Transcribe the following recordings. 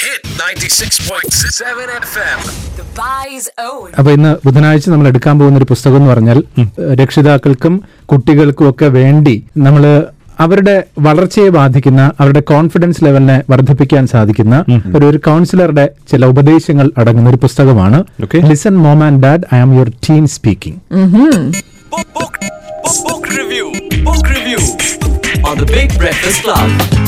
Hit 96.7 FM. Dubai's own. അപ്പൊ ഇന്ന് ബുധനാഴ്ച നമ്മൾ എടുക്കാൻ പോകുന്ന ഒരു പുസ്തകം എന്ന് പറഞ്ഞാൽ രക്ഷിതാക്കൾക്കും കുട്ടികൾക്കും ഒക്കെ വേണ്ടി നമ്മൾ അവരുടെ വളർച്ചയെ ബാധിക്കുന്ന അവരുടെ കോൺഫിഡൻസ് ലെവലിനെ വർദ്ധിപ്പിക്കാൻ സാധിക്കുന്ന ഒരു ഒരു കൗൺസിലറുടെ ചില ഉപദേശങ്ങൾ അടങ്ങുന്ന ഒരു പുസ്തകമാണ് Okay. Listen mom and dad I am your teen speaking Book, book, book, book review. Book review on the Big Breakfast Club.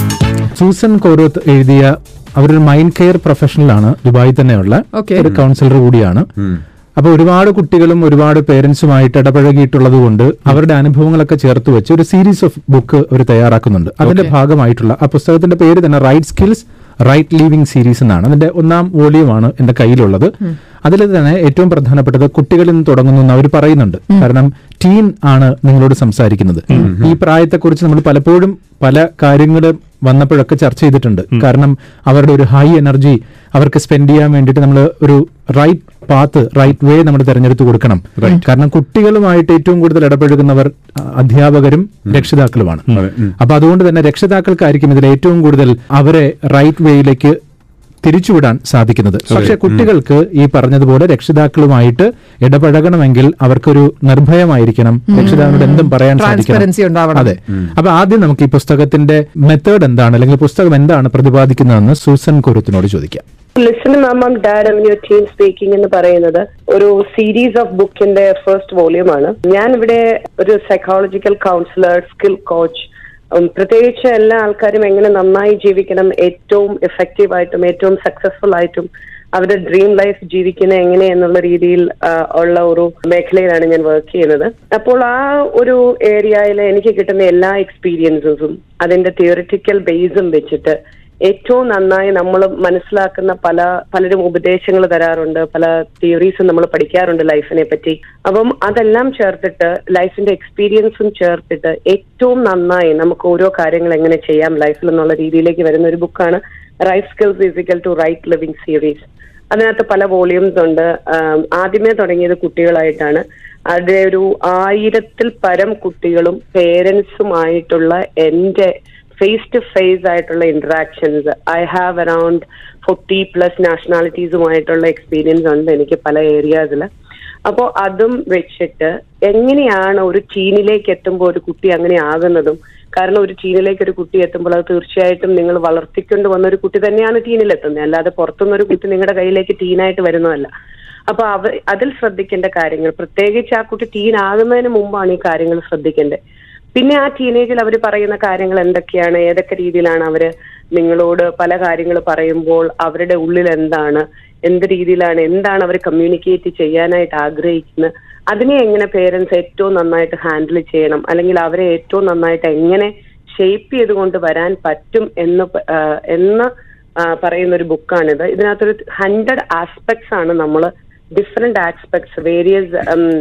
Susan Koroth എഴുതിയ അവരൊരു മൈൻഡ് കെയർ പ്രൊഫഷണലാണ് ദുബായിൽ തന്നെയുള്ള Okay. ഒരു കൗൺസിലർ കൂടിയാണ് അപ്പൊ ഒരുപാട് കുട്ടികളും ഒരുപാട് പേരൻസുമായിട്ട് ഇടപഴകിയിട്ടുള്ളത് കൊണ്ട് അവരുടെ അനുഭവങ്ങളൊക്കെ ചേർത്ത് വെച്ച് ഒരു സീരീസ് ഓഫ് ബുക്ക് അവർ തയ്യാറാക്കുന്നുണ്ട് അതിന്റെ ഭാഗമായിട്ടുള്ള ആ പുസ്തകത്തിന്റെ പേര് തന്നെ right skills right living series എന്നാണ് അതിന്റെ ഒന്നാം വോളിയമാണ് എന്റെ കയ്യിലുള്ളത് അതിൽ തന്നെ ഏറ്റവും പ്രധാനപ്പെട്ടത് കുട്ടികളിൽ നിന്ന് തുടങ്ങുന്നു എന്ന് അവർ പറയുന്നുണ്ട് കാരണം ടീൻ ആണ് നിങ്ങളോട് സംസാരിക്കുന്നത് ഈ പ്രായത്തെക്കുറിച്ച് നമ്മൾ പലപ്പോഴും പല കാര്യങ്ങളും വന്നപ്പോഴൊക്കെ ചർച്ച ചെയ്തിട്ടുണ്ട് കാരണം അവരുടെ ഒരു ഹൈ എനർജി അവർക്ക് സ്പെൻഡ് ചെയ്യാൻ വേണ്ടിയിട്ട് നമ്മൾ ഒരു റൈറ്റ് പാത്ത് റൈറ്റ് വേ നമ്മൾ തിരഞ്ഞെടുത്ത് കൊടുക്കണം കാരണം കുട്ടികളുമായിട്ട് ഏറ്റവും കൂടുതൽ ഇടപഴകുന്നവർ അ, അധ്യാപകരും രക്ഷിതാക്കളുമാണ് അപ്പൊ അതുകൊണ്ട് തന്നെ രക്ഷിതാക്കൾക്കായിരിക്കും ഇതിൽ ഏറ്റവും കൂടുതൽ അവരെ റൈറ്റ് വേയിലേക്ക് തിരിച്ചുവിടാൻ സാധിക്കുന്നത് പക്ഷെ കുട്ടികൾക്ക് ഈ പറഞ്ഞതുപോലെ രക്ഷിതാക്കളുമായിട്ട് ഇടപഴകണമെങ്കിൽ അവർക്കൊരു നിർഭയമായിരിക്കണം രക്ഷിതാവിനോട് എന്തും പറയാൻ Transparency സാധിക്കണം ഉണ്ടാവണം. അതെ അപ്പൊ ആദ്യം നമുക്ക് ഈ പുസ്തകത്തിന്റെ മെത്തേഡ് എന്താണ് അല്ലെങ്കിൽ പുസ്തകം എന്താണ് പ്രതിപാദിക്കുന്നതെന്ന് സൂസൻ കുരുത്തിനോട് ചോദിക്കാം listen mom dad I'm your teen speaking എന്ന് പറയുന്നത് ഒരു സീരീസ് ഓഫ് ബുക്കിന്റെ ഫസ്റ്റ് വോള്യൂം ആണ് ഞാൻ ഇവിടെ ഒരു സൈക്കോളജിക്കൽ കൗൺസിലർ സ്കിൽ കോച്ച് പ്രത്യേകിച്ച് എല്ലാ ആൾക്കാരും എങ്ങനെ നന്നായി ജീവിക്കണം ഏറ്റവും എഫക്റ്റീവ് ആയിട്ടും ഏറ്റവും സക്സസ്ഫുൾ ആയിട്ടും അവരുടെ ഡ്രീം ലൈഫ് ജീവിക്കുന്നത് എങ്ങനെ എന്നുള്ള രീതിയിൽ ആ, ഉള്ള ഒരു മേഖലയിലാണ് ഞാൻ വർക്ക് ചെയ്യുന്നത് അപ്പോൾ ആ ഒരു ഏരിയയിൽ എനിക്ക് കിട്ടുന്ന എല്ലാ എക്സ്പീരിയൻസസും അതിന്റെ തിയറിറ്റിക്കൽ ബേസും വെച്ചിട്ട് ഏറ്റവും നന്നായി നമ്മൾ മനസ്സിലാക്കുന്ന പല പലരും ഉപദേശങ്ങൾ തരാറുണ്ട് പല തിയറീസും നമ്മൾ പഠിക്കാറുണ്ട് ലൈഫിനെ പറ്റി അപ്പം അതെല്ലാം ചേർത്തിട്ട് ലൈഫിന്റെ എക്സ്പീരിയൻസും ചേർത്തിട്ട് ഏറ്റവും നന്നായി നമുക്ക് ഓരോ കാര്യങ്ങൾ എങ്ങനെ ചെയ്യാം ലൈഫിൽ എന്നുള്ള രീതിയിലേക്ക് വരുന്ന ഒരു ബുക്കാണ് right skills physical to right living series അതിനകത്ത് പല വോളിയൂംസ് ഉണ്ട് ആം, ആദ്യമേ തുടങ്ങിയത് കുട്ടികളായിട്ടാണ് അതിലെ ഒരു ആയിരത്തിൽ പരം കുട്ടികളും പേരൻസുമായിട്ടുള്ള എന്റെ ഫേസ് ടു ഫേസ് ആയിട്ടുള്ള interactions I have around forty plus നാഷണാലിറ്റീസുമായിട്ടുള്ള എക്സ്പീരിയൻസ് ഉണ്ട് എനിക്ക് പല ഏരിയാസിൽ അപ്പോൾ അതും വെച്ചിട്ട് എങ്ങനെയാണ് ഒരു ടീനിലേക്ക് എത്തുമ്പോൾ ഒരു കുട്ടി അങ്ങനെ ആകുന്നതും കാരണം ഒരു ടീനിലേക്ക് ഒരു കുട്ടി എത്തുമ്പോൾ അത് തീർച്ചയായിട്ടും നിങ്ങൾ വളർത്തിക്കൊണ്ട് വന്ന ഒരു കുട്ടി തന്നെയാണ് ടീനിലെത്തുന്നത് അല്ലാതെ പുറത്തുനിന്ന് ഒരു കുട്ടി നിങ്ങളുടെ കയ്യിലേക്ക് ടീനായിട്ട് വരുന്നതല്ല അപ്പൊ അവ അതിൽ ശ്രദ്ധിക്കേണ്ട കാര്യങ്ങൾ പ്രത്യേകിച്ച് ആ കുട്ടി ടീൻ ആകുന്നതിന് മുമ്പാണ് ഈ കാര്യങ്ങൾ ശ്രദ്ധിക്കേണ്ടത് പിന്നെ ആ ടീനേജിൽ അവർ പറയുന്ന കാര്യങ്ങൾ എന്തൊക്കെയാണ് ഏതൊക്കെ രീതിയിലാണ് അവര് നിങ്ങളോട് പല കാര്യങ്ങൾ പറയുമ്പോൾ അവരുടെ ഉള്ളിൽ എന്താണ് എന്ത് രീതിയിലാണ് എന്താണ് അവർ കമ്മ്യൂണിക്കേറ്റ് ചെയ്യാനായിട്ട് ആഗ്രഹിക്കുന്നത് അതിനെ എങ്ങനെ പേരൻസ് ഏറ്റവും നന്നായിട്ട് ഹാൻഡിൽ ചെയ്യണം അല്ലെങ്കിൽ അവരെ ഏറ്റവും നന്നായിട്ട് എങ്ങനെ ഷേപ്പ് ചെയ്തുകൊണ്ട് വരാൻ പറ്റും എന്ന് പ- ആ, എന്ന് ആ, പറയുന്ന ഒരു ബുക്കാണിത് ഇതിനകത്തൊരു ഹൺഡ്രഡ് ആസ്പെക്ട്സ് ആണ് നമ്മൾ ഡിഫറെന്റ് ആസ്പെക്ട്സ് വേരിയസ്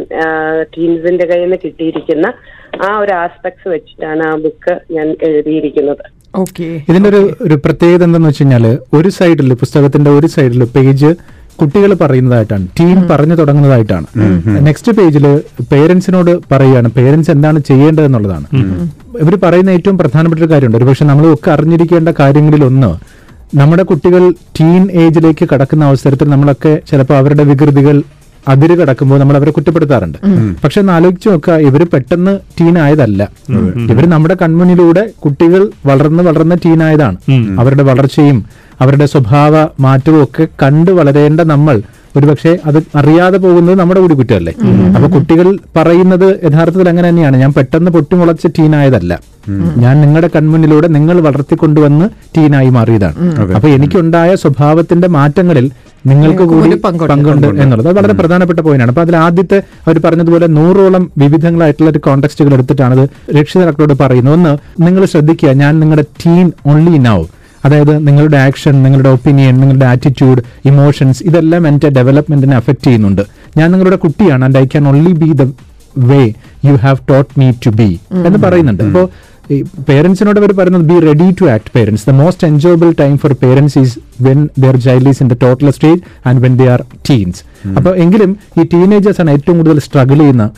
ടീംസിന്റെ കയ്യിൽ നിന്ന് കിട്ടിയിരിക്കുന്ന ആ ഒരു ആസ്പെക്ട്സ് വെച്ചിട്ടാണ് ആ ബുക്ക് ഞാൻ എഴുതിയിരിക്കുന്നത് ഓക്കെ ഇതിന്റെ ഒരു ഒരു പ്രത്യേകത എന്താന്ന് വെച്ച് കഴിഞ്ഞാല് ഒരു സൈഡിൽ പുസ്തകത്തിന്റെ ഒരു സൈഡിൽ പേജ് കുട്ടികൾ പറയുന്നതായിട്ടാണ് ടീം പറഞ്ഞു തുടങ്ങുന്നതായിട്ടാണ് നെക്സ്റ്റ് പേജിൽ പേരൻസിനോട് പറയുകയാണ് പേരൻസ് എന്താണ് ചെയ്യേണ്ടതെന്നുള്ളതാണ് ഇവർ പറയുന്ന ഏറ്റവും പ്രധാനപ്പെട്ട ഒരു കാര്യമുണ്ട് ഒരുപക്ഷെ നമ്മൾ ഒക്കെ അറിഞ്ഞിരിക്കേണ്ട കാര്യങ്ങളിൽ ഒന്ന് നമ്മുടെ കുട്ടികൾ ടീൻ ഏജിലേക്ക് കടക്കുന്ന അവസരത്തിൽ നമ്മളൊക്കെ ചിലപ്പോൾ അവരുടെ വികൃതികൾ അതിര് കടക്കുമ്പോൾ നമ്മൾ അവരെ കുറ്റപ്പെടുത്താറുണ്ട് പക്ഷെ ഒന്ന് ആലോചിച്ച് നോക്കുക ഇവര് പെട്ടെന്ന് ടീൻ ആയതല്ല ഇവര് നമ്മുടെ കൺമുന്നിലൂടെ കുട്ടികൾ വളർന്ന് വളർന്ന് ടീൻ ആയതാണ് അവരുടെ വളർച്ചയും അവരുടെ സ്വഭാവ മാറ്റവും ഒക്കെ കണ്ടു വളരേണ്ട നമ്മൾ ഒരുപക്ഷെ അത് അറിയാതെ പോകുന്നത് നമ്മുടെ കൂടി കുറ്റമല്ലേ അപ്പൊ കുട്ടികൾ പറയുന്നത് യഥാർത്ഥത്തിൽ അങ്ങനെ തന്നെയാണ് ഞാൻ പെട്ടെന്ന് പൊട്ടിമുളച്ച ടീനായതല്ല ഞാൻ നിങ്ങളുടെ കൺമുന്നിലൂടെ നിങ്ങൾ വളർത്തിക്കൊണ്ടുവന്ന് ടീനായി മാറിയതാണ് അപ്പൊ എനിക്കുണ്ടായ സ്വഭാവത്തിന്റെ മാറ്റങ്ങളിൽ നിങ്ങൾക്ക് കൂടി ഒരു പങ്കുണ്ട്. പങ്കുണ്ട് എന്നുള്ളത് അത് വളരെ പ്രധാനപ്പെട്ട പോയിന്റാണ് അപ്പൊ അതിൽ ആദ്യത്തെ അവർ പറഞ്ഞതുപോലെ നൂറോളം വിവിധങ്ങളായിട്ടുള്ള ഒരു കോണ്ടെക്സ്റ്റുകൾ എടുത്തിട്ടാണ് അത് രക്ഷിതാക്കളോട് പറയുന്നത് ഒന്ന് നിങ്ങൾ ശ്രദ്ധിക്കുക ഞാൻ നിങ്ങളുടെ ടീൻ ഓൺലി നൗ അതായത് നിങ്ങളുടെ ആക്ഷൻ നിങ്ങളുടെ ഒപ്പീനിയൻ നിങ്ങളുടെ ആറ്റിറ്റ്യൂഡ് ഇമോഷൻസ് ഇതെല്ലാം എന്റെ ഡെവലപ്മെന്റിനെ അഫക്ട് ചെയ്യുന്നുണ്ട് ഞാൻ നിങ്ങളുടെ കുട്ടിയാണ് and I can only be the way you have taught me to be എന്ന് പറയുന്നുണ്ട് അപ്പോൾ പേരൻസിനോട് അവർ പറയുന്നത് be ready to act parents the most enjoyable time for parents is when their child is in the toddler stage and when they are teens അപ്പൊ എങ്കിലും ഈ teenagers ആണ് ഏറ്റവും കൂടുതൽ സ്ട്രഗിൾ ചെയ്യുന്ന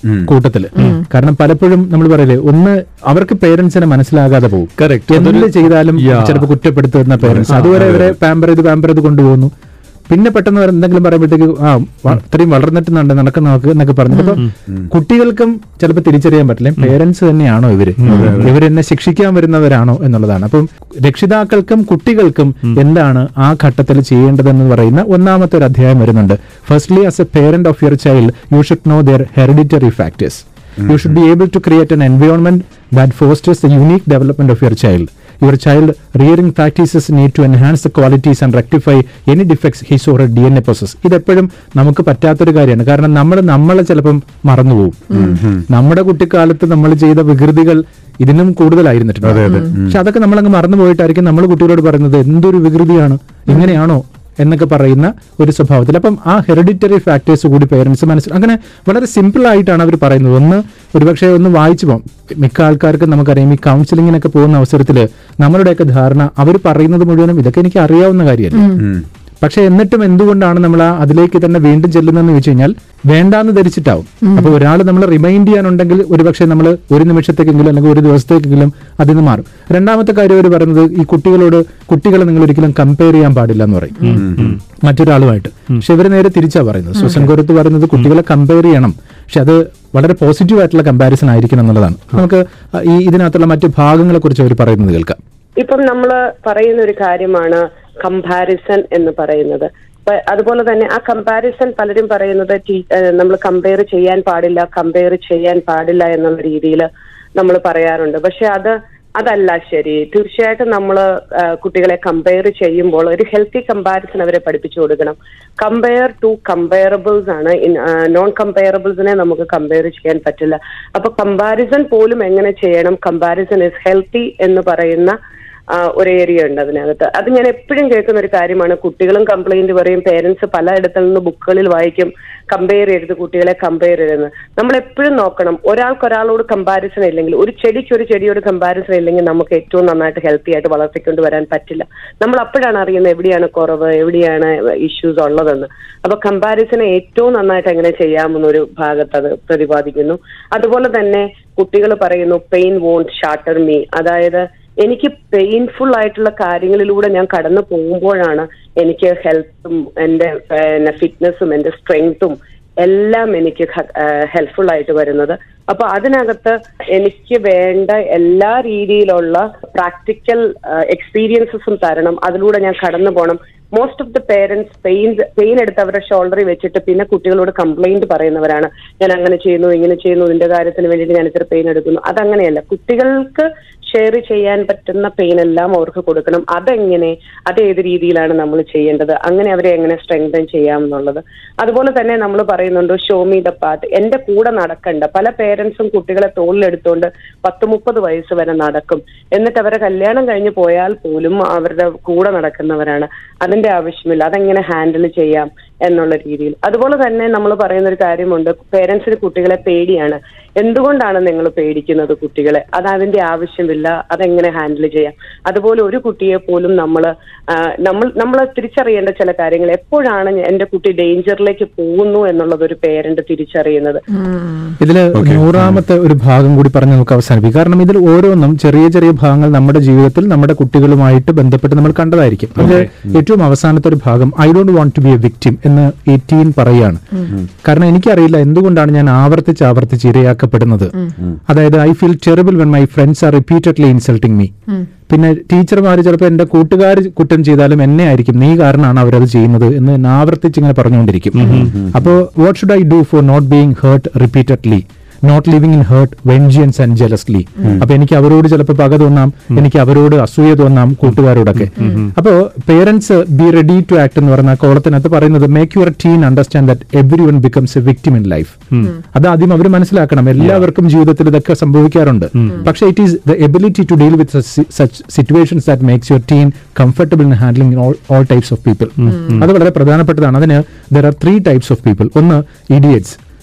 കൂട്ടത്തില് കാരണം പലപ്പോഴും നമ്മൾ പറയില്ലേ ഒന്ന് അവർക്ക് പേരൻസിനെ മനസ്സിലാകാതെ പോകും Correct. എന്ത് അതൊരു- ചെയ്താലും Yeah. ചിലപ്പോൾ കുറ്റപ്പെടുത്തുന്ന പേരൻസ് അതുവരെ അവരെ പാമ്പർ ചെയ്ത് പാമ്പർ ചെയ്ത് കൊണ്ടുപോകുന്നു പിന്നെ പെട്ടെന്ന് അവർ എന്തെങ്കിലും പറയുമ്പോഴത്തേക്ക് ആ വ- ഇത്രയും വളർന്നിട്ടുന്നുണ്ട് നടക്കുന്ന നോക്ക് എന്നൊക്കെ പറഞ്ഞു അപ്പൊ കുട്ടികൾക്കും ചിലപ്പോൾ തിരിച്ചറിയാൻ പറ്റില്ല പേരൻസ് തന്നെയാണോ ഇവര് ഇവരെന്നെ ശിക്ഷിക്കാൻ വരുന്നവരാണോ എന്നുള്ളതാണ് അപ്പം രക്ഷിതാക്കൾക്കും കുട്ടികൾക്കും എന്താണ് ആ ഘട്ടത്തിൽ ചെയ്യേണ്ടതെന്ന് പറയുന്ന ഒന്നാമത്തെ ഒരു അധ്യായം വരുന്നുണ്ട് firstly as a parent of your child you should know their hereditary factors You should be able to create an environment that fosters the unique development of your child. Your child rearing practices need to enhance the qualities and rectify any defects his or her DNA possess. ഇതെപ്പോഴും നമുക്ക് പറ്റാത്തൊരു കാര്യമാണ് കാരണം നമ്മൾ നമ്മളെ ചിലപ്പം മറന്നുപോകും നമ്മുടെ കുട്ടിക്കാലത്ത് നമ്മൾ ചെയ്ത വികൃതികൾ ഇതിനും കൂടുതലായിരുന്നിട്ടുണ്ട് പക്ഷെ അതൊക്കെ നമ്മളങ്ങ് മറന്നു പോയിട്ടായിരിക്കും നമ്മൾ കുട്ടികളോട് പറയുന്നത് എന്തൊരു വികൃതിയാണ് ഇങ്ങനെയാണോ എന്നൊക്കെ പറയുന്ന ഒരു സ്വഭാവത്തിൽ അപ്പം ആ ഹെറിഡിറ്ററി ഫാക്ടേഴ്സ് കൂടി പേരൻസ് മനസ്സിൽ അങ്ങനെ വളരെ സിമ്പിൾ ആയിട്ടാണ് അവർ പറയുന്നത് ഒന്ന് ഒരുപക്ഷെ ഒന്ന് വായിച്ചു പോകും മിക്ക ആൾക്കാർക്കും നമുക്കറിയാം ഈ കൗൺസിലിങ്ങിനൊക്കെ പോകുന്ന അവസരത്തിൽ നമ്മളുടെയൊക്കെ ധാരണ അവർ പറയുന്നത് മുഴുവനും ഇതൊക്കെ എനിക്ക് അറിയാവുന്ന കാര്യമല്ല പക്ഷെ എന്നിട്ടും എന്തുകൊണ്ടാണ് നമ്മൾ ആ അതിലേക്ക് തന്നെ വീണ്ടും ചെല്ലുന്നതെന്ന് ചോദിച്ചു കഴിഞ്ഞാൽ വേണ്ടാന്ന് ധരിച്ചിട്ടാവും അപ്പൊ ഒരാൾ നമ്മൾ റിമൈൻഡ് ചെയ്യാനുണ്ടെങ്കിൽ ഒരുപക്ഷെ നമ്മൾ ഒരു നിമിഷത്തേക്കെങ്കിലും അല്ലെങ്കിൽ ഒരു ദിവസത്തേക്കെങ്കിലും അതിൽ നിന്ന് മാറും രണ്ടാമത്തെ കാര്യം അവർ പറയുന്നത് ഈ കുട്ടികളോട് കുട്ടികളെ നിങ്ങൾ ഒരിക്കലും കമ്പയർ ചെയ്യാൻ പാടില്ല എന്ന് പറയും മറ്റൊരാളുമായിട്ട് പക്ഷെ ഇവർ നേരെ തിരിച്ചാ പറയുന്നത് സുസൻ കൊരത്ത് പറയുന്നത് കുട്ടികളെ കമ്പയർ ചെയ്യണം പക്ഷെ അത് വളരെ പോസിറ്റീവ് ആയിട്ടുള്ള കമ്പാരിസൺ ആയിരിക്കണം എന്നുള്ളതാണ് നമുക്ക് ഈ ഇതിനകത്തുള്ള മറ്റു ഭാഗങ്ങളെ കുറിച്ച് അവർ പറയുന്നത് കേൾക്കാം ഇപ്പം നമ്മൾ പറയുന്ന ഒരു കാര്യമാണ് കമ്പാരിസൺ എന്ന് പറയുന്നത് അപ്പൊ അതുപോലെ തന്നെ ആ കമ്പാരിസൺ പലരും പറയുന്നത് നമ്മൾ കമ്പയർ ചെയ്യാൻ പാടില്ല കമ്പയർ ചെയ്യാൻ പാടില്ല എന്നുള്ള രീതിയിൽ നമ്മൾ പറയാറുണ്ട് പക്ഷെ അത് അതല്ല ശരി തീർച്ചയായിട്ടും നമ്മൾ കുട്ടികളെ കമ്പയർ ചെയ്യുമ്പോൾ ഒരു ഹെൽത്തി കമ്പാരിസൺ അവരെ പഠിപ്പിച്ചു കൊടുക്കണം കമ്പയർ ടു കമ്പയറബിൾസ് ആണ് നോൺ കമ്പയറബിൾസിനെ നമുക്ക് കമ്പയർ ചെയ്യാൻ പറ്റില്ല അപ്പൊ കമ്പാരിസൺ പോലും എങ്ങനെ ചെയ്യണം കമ്പാരിസൺ ഇസ് ഹെൽത്തി എന്ന് പറയുന്ന ആ, ഒരു ഏരിയ ഉണ്ട് അതിനകത്ത് അത് ഞാൻ എപ്പോഴും കേൾക്കുന്ന ഒരു കാര്യമാണ് കുട്ടികളും കംപ്ലൈന്റ് പറയും പേരൻസ് പലയിടത്തിൽ നിന്ന് ബുക്കുകളിൽ വായിക്കും കമ്പയർ ചെയ്ത് കുട്ടികളെ കമ്പയർ ചെയ്തെന്ന് നമ്മൾ എപ്പോഴും നോക്കണം ഒരാൾക്ക് ഒരാളോട് കമ്പാരിസൺ ഇല്ലെങ്കിൽ ഒരു ചെടിക്ക് ഒരു ചെടിയോട് കമ്പാരിസൺ ഇല്ലെങ്കിൽ നമുക്ക് ഏറ്റവും നന്നായിട്ട് ഹെൽത്തി ആയിട്ട് വളർത്തിക്കൊണ്ട് വരാൻ പറ്റില്ല നമ്മൾ അപ്പോഴാണ് അറിയുന്നത് എവിടെയാണ് കുറവ് എവിടെയാണ് ഇഷ്യൂസ് ഉള്ളതെന്ന് അപ്പൊ കമ്പാരിസനെ ഏറ്റവും നന്നായിട്ട് എങ്ങനെ ചെയ്യാമെന്നൊരു ഭാഗത്ത് അത് പ്രതിപാദിക്കുന്നു അതുപോലെ തന്നെ കുട്ടികൾ പറയുന്നു പെയിൻ വോണ്ട് ഷാർട്ടർ മീ അതായത് എനിക്ക് പെയിൻഫുൾ ആയിട്ടുള്ള കാര്യങ്ങളിലൂടെ ഞാൻ കടന്നു പോകുമ്പോഴാണ് എനിക്ക് ഹെൽത്തും എൻ്റെ ഫിറ്റ്നസ്സും എൻ്റെ സ്ട്രെങ്ത്തും എല്ലാം എനിക്ക് ഹെൽപ്ഫുൾ ആയിട്ട് വരുന്നത് അപ്പൊ അതിനകത്ത് എനിക്ക് വേണ്ട എല്ലാ രീതിയിലുള്ള പ്രാക്ടിക്കൽ എക്സ്പീരിയൻസസും തരണം അതിലൂടെ ഞാൻ കടന്നു പോകണം most of the parents pain pain എടുത്ത് അവരുടെ ഷോൾഡറിൽ വെച്ചിട്ട് പിന്നെ കുട്ടികളോട് കംപ്ലൈന്റ് പറയുന്നവരാണ് ഞാൻ അങ്ങനെ ചെയ്യുന്നു ഇങ്ങനെ ചെയ്യുന്നു ഇതിന്റെ കാര്യത്തിന് വേണ്ടിയിട്ട് ഞാൻ ഇത്ര പെയിൻ എടുക്കുന്നു അതങ്ങനെയല്ല കുട്ടികൾക്ക് ഷെയർ ചെയ്യാൻ പറ്റുന്ന പെയിൻ എല്ലാം അവർക്ക് കൊടുക്കണം അതെങ്ങനെ അത് ഏത് രീതിയിലാണ് നമ്മൾ ചെയ്യേണ്ടത് അങ്ങനെ അവരെ എങ്ങനെ സ്ട്രെങ്തൻ ചെയ്യാം എന്നുള്ളത് അതുപോലെ തന്നെ നമ്മൾ പറയുന്നുണ്ട് ഷോ മീ ദ പാത്ത് എന്റെ കൂടെ നടക്കണ്ട പല പേരൻസും കുട്ടികളെ തോളിലെടുത്തുകൊണ്ട് പത്ത് മുപ്പത് വയസ്സ് വരെ നടക്കും എന്നിട്ട് അവരെ കല്യാണം കഴിഞ്ഞ് പോയാൽ പോലും അവരുടെ കൂടെ നടക്കുന്നവരാണ് അതിന്റെ ആവശ്യമില്ല അതെങ്ങനെ ഹാൻഡിൽ ചെയ്യാം എന്നുള്ള രീതിയിൽ അതുപോലെ തന്നെ നമ്മൾ പറയുന്ന ഒരു കാര്യമുണ്ട് പേരൻസിന് കുട്ടികളെ പേടിയാണ് എന്തുകൊണ്ടാണ് നിങ്ങൾ പേടിക്കുന്നത് കുട്ടികളെ അത് അതിന്റെ ആവശ്യമില്ല അതെങ്ങനെ ഹാൻഡിൽ ചെയ്യാം അതുപോലെ ഒരു കുട്ടിയെ പോലും നമ്മൾ നമ്മൾ നമ്മൾ തിരിച്ചറിയേണ്ട ചില കാര്യങ്ങൾ എപ്പോഴാണ് എന്റെ കുട്ടി ഡേഞ്ചറിലേക്ക് പോകുന്നു എന്നുള്ളത് ഒരു പേരന്റ് തിരിച്ചറിയുന്നത് ഇതില് നൂറാമത്തെ ഒരു ഭാഗം കൂടി പറഞ്ഞ് നമുക്ക് അവസാനിപ്പിക്കും കാരണം ഇതിൽ ഓരോന്നും ചെറിയ ചെറിയ ഭാഗങ്ങൾ നമ്മുടെ ജീവിതത്തിൽ നമ്മുടെ കുട്ടികളുമായിട്ട് ബന്ധപ്പെട്ട് നമ്മൾ കണ്ടതായിരിക്കും അതിൽ ഏറ്റവും അവസാനത്തെ ഒരു ഭാഗം I don't want to be a victim എന്ന് ഈ ടീൻ പറയാണ് കാരണം എനിക്കറിയില്ല എന്തുകൊണ്ടാണ് ഞാൻ ആവർത്തിച്ച് ആവർത്തിച്ച് ഇരയാക്കപ്പെടുന്നത് അതായത് I feel terrible when my friends are repeatedly insulting me പിന്നെ ടീച്ചർമാർ ചിലപ്പോൾ എന്റെ കൂട്ടുകാർ കുറ്റം ചെയ്താലും എന്നെ ആയിരിക്കും നീ കാരണമാണ് അവരത് ചെയ്യുന്നത് എന്ന് എന്നെ ആവർത്തിച്ച് ഇങ്ങനെ പറഞ്ഞുകൊണ്ടിരിക്കും അപ്പോൾ what should I do for not being hurt repeatedly not living in hurt vengeance and jealously അപ്പൊ എനിക്ക് അവരോട് ചിലപ്പോൾ പക തോന്നാം എനിക്ക് അവരോട് അസൂയ തോന്നാം കൂട്ടുകാരോടൊക്കെ അപ്പോ parents be ready to act എന്ന് പറയുന്ന കോളത്തിനകത്ത് പറയുന്നത് make your teen understand that everyone becomes a victim in life അത് ആദ്യം അവർ മനസ്സിലാക്കണം എല്ലാവർക്കും ജീവിതത്തിൽ ഇതൊക്കെ സംഭവിക്കാറുണ്ട് പക്ഷേ it is the ability to deal with such situations that makes your teen comfortable in handling all types of people അത് വളരെ പ്രധാനപ്പെട്ടതാണ് അതിന് there are three types of people ഒന്ന് idiots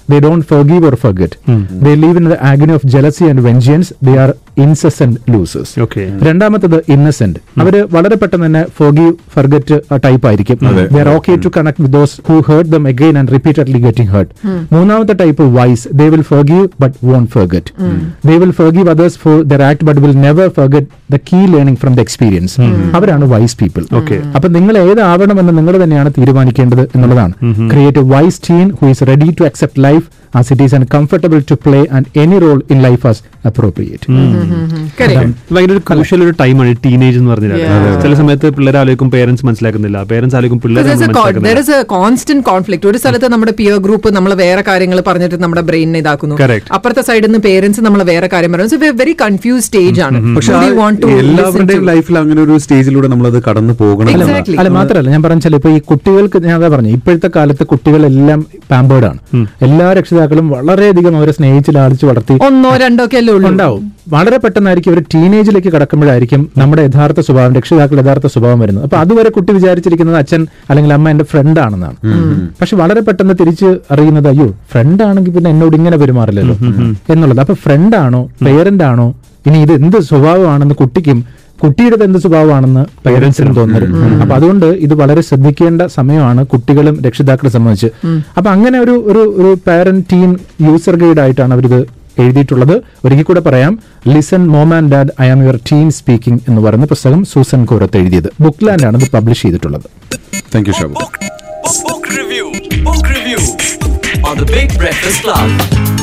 they don't forgive or forget they live in the agony of jealousy and vengeance they are incessant losers Okay. രണ്ടാമത്തത് ഇന്നസെന്റ് അവര് വളരെ പെട്ടെന്ന് തന്നെ ഫോഗീവ് ഫർഗറ്റ് ടൈപ്പ് ആയിരിക്കും they are okay to connect with those who hurt them again and repeatedly getting hurt മൂന്നാമത്തെ type wise they will forgive but won't forget they will forgive others for their act but will never forget the key learning from the experience അവരാണ് wise people Okay. അപ്പൊ നിങ്ങൾ ഏതാവണമെന്ന് നിങ്ങൾ തന്നെയാണ് തീരുമാനിക്കേണ്ടത് എന്നുള്ളതാണ് create a wise teen who is ready to accept life as it is and comfortable to play and any role in life as appropriate Correct. ഭയങ്കര ഒരു ക്രൂഷ്യൽ ഒരു ടൈമാണ് ടീനേജ് എന്ന് പറഞ്ഞാൽ ചില സമയത്ത് പിള്ളേർ ആലോചിക്കും പേരൻസ് മനസ്സിലാക്കുന്നില്ല പേരൻസ് ആലോചിക്കും പിള്ളേർ Because there's a con- there മനസ്സിലാക്കുന്നില്ല is a constant conflict. ഒരു സ്ഥലത്ത് നമ്മുടെ പിയർ ഗ്രൂപ്പ് നമ്മൾ വേറെ കാര്യങ്ങൾ പറഞ്ഞിട്ട് നമ്മുടെ ബ്രെയിനിനെ ഇതാക്കുന്നു Correct. അപ്പുറത്തെ സൈഡിൽ നിന്ന് പേരൻസ് നമ്മൾ വേറെ കാര്യം പറയുന്നു വെരി കൺഫ്യൂസ് സ്റ്റേജ് ആണ് പക്ഷെ Who do you want to listen എല്ലാവരുടെയും to? ലൈഫിൽ അങ്ങനെ ഒരു സ്റ്റേജിലൂടെ നമ്മളത് കടന്നു പോകണം Exactly. എന്നുള്ളതാണ്. അല്ല മാത്രമല്ല ഞാൻ പറഞ്ഞാൽ ഇപ്പൊ ഈ കുട്ടികൾക്ക് ഞാൻ അതാ പറഞ്ഞു ഇപ്പോഴത്തെ കാലത്ത് കുട്ടികളെല്ലാം പാമ്പേർഡ് ആണ് എല്ലാ രക്ഷിതാക്കളും വളരെയധികം അവരെ സ്നേഹിച്ച് ലാളിച്ച് വളർത്തി ഒന്നോ രണ്ടോ ഒക്കെ അല്ലേ ഉള്ളൂ ഉണ്ടാവും വളരെ പെട്ടെന്നായിരിക്കും ഒരു ടീനേജിലേക്ക് കടക്കുമ്പോഴായിരിക്കും നമ്മുടെ യഥാർത്ഥ സ്വഭാവം രക്ഷിതാക്കൾ യഥാർത്ഥ സ്വഭാവം വരുന്നത് അപ്പൊ അതുവരെ കുട്ടി വിചാരിച്ചിരിക്കുന്നത് അച്ഛൻ അല്ലെങ്കിൽ അമ്മ എന്റെ ഫ്രണ്ട് ആണെന്നാണ് പക്ഷെ വളരെ പെട്ടെന്ന് തിരിച്ച് അറിയുന്നത് അയ്യോ ഫ്രണ്ട് ആണെങ്കിൽ പിന്നെ എന്നോട് ഇങ്ങനെ പെരുമാറില്ലല്ലോ എന്നുള്ളത് അപ്പൊ ഫ്രണ്ട് ആണോ പേരന്റ് ആണോ ഇനി ഇത് എന്ത് സ്വഭാവമാണെന്ന് കുട്ടിക്കും കുട്ടിയുടെ എന്ത് സ്വഭാവമാണെന്ന് പേരൻസിനും തോന്നരുത് അപ്പൊ അതുകൊണ്ട് ഇത് വളരെ ശ്രദ്ധിക്കേണ്ട സമയമാണ് കുട്ടികളും രക്ഷിതാക്കളെ സംബന്ധിച്ച് അപ്പൊ അങ്ങനെ ഒരു ഒരു ഒരു പാരന്റ് ടീം യൂസർ ഗൈഡ് ആയിട്ടാണ് അവരിത് എഴുതിയിട്ടുള്ളത് ഒരിക്കൽ കൂടെ പറയാം listen mom and dad I am your teen speaking എന്ന് പറയുന്ന പുസ്തകം സൂസൻ കോരത്ത് എഴുതിയത് ബുക്ക്ലാൻഡ് ആണ് ഇത് പബ്ലിഷ് ചെയ്തിട്ടുള്ളത് thank you Shabu Book, book review. Book review on the Big Breakfast Club.